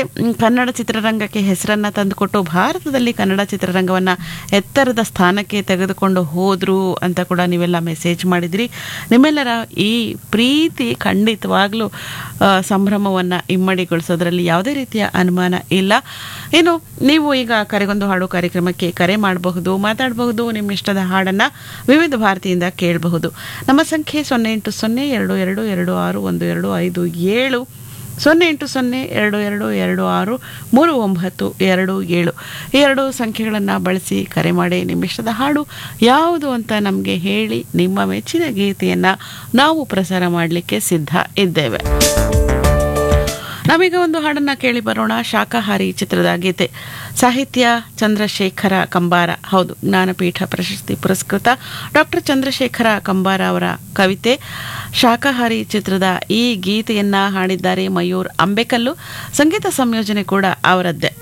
ಮ್, ಕನ್ನಡ ಚಿತ್ರರಂಗಕ್ಕೆ ಹೆಸರನ್ನು ತಂದುಕೊಟ್ಟು ಭಾರತದಲ್ಲಿ ಕನ್ನಡ ಚಿತ್ರರಂಗವನ್ನು ಎತ್ತರದ ಸ್ಥಾನಕ್ಕೆ ತೆಗೆದುಕೊಂಡು ಹೋದರು ಅಂತ ಕೂಡ ನೀವೆಲ್ಲ ಮೆಸೇಜ್ ಮಾಡಿದ್ರಿ ನಿಮ್ಮೆಲ್ಲರ ಈ ಪ್ರೀತಿ ಖಂಡಿತವಾಗ್ಲೂ ಸಂಭ್ರಮವನ್ನು ಇಮ್ಮಡಿಗೊಳಿಸೋದ್ರಲ್ಲಿ ಯಾವುದೇ ರೀತಿಯ ಅನುಮಾನ ಇಲ್ಲ ಏನು ನೀವು ಈಗ ಕರೆಗೊಂದು ಹಾಡು ಕಾರ್ಯಕ್ರಮಕ್ಕೆ ಕರೆ ಮಾಡಬಹುದು ಮಾತಾಡಬಹುದು ನಿಮ್ಮ ಇಷ್ಟದ ಹಾಡನ್ನು ವಿವಿಧ ಭಾರತಿಯಿಂದ ಕೇಳಬಹುದು ನಮ್ಮ ಸಂಖ್ಯೆ ಸೊನ್ನೆ ಎಂಟು ಸೊನ್ನೆ ಎರಡು ಎರಡು ಎರಡು ಆರು ಒಂದು ಎರಡು ಐದು ಏಳು ಸೊನ್ನೆ ಎಂಟು ಸೊನ್ನೆ ಎರಡು ಎರಡು ಎರಡು ಆರು ಮೂರು ಒಂಬತ್ತು ಎರಡು ಏಳು ಈ ಎರಡು ಸಂಖ್ಯೆಗಳನ್ನು ಬಳಸಿ ಕರೆ ಮಾಡಿ ನಿಮ್ಮ ಇಷ್ಟದ ಹಾಡು ಯಾವುದು ಅಂತ ನಮಗೆ ಹೇಳಿ ನಿಮ್ಮ ಮೆಚ್ಚಿನ ಗೀತೆಯನ್ನು ನಾವು ಪ್ರಸಾರ ಮಾಡಲಿಕ್ಕೆ ಸಿದ್ಧ ಇದ್ದೇವೆ ನಾವೀಗ ಒಂದು ಹಾಡನ್ನು ಕೇಳಿ ಬರೋಣ ಶಾಕಾಹಾರಿ ಚಿತ್ರದ ಗೀತೆ ಸಾಹಿತ್ಯ ಚಂದ್ರಶೇಖರ ಕಂಬಾರ ಹೌದು ಜ್ಞಾನಪೀಠ ಪ್ರಶಸ್ತಿ ಪುರಸ್ಕೃತ ಡಾಕ್ಟರ್ ಚಂದ್ರಶೇಖರ ಕಂಬಾರ ಅವರ ಕವಿತೆ ಶಾಕಾಹಾರಿ ಚಿತ್ರದ ಈ ಗೀತೆಯನ್ನ ಹಾಡಿದ್ದಾರೆ ಮಯೂರ್ ಅಂಬೇಕಲ್ಲು ಸಂಗೀತ ಸಂಯೋಜನೆ ಕೂಡ ಅವರದ್ದೇ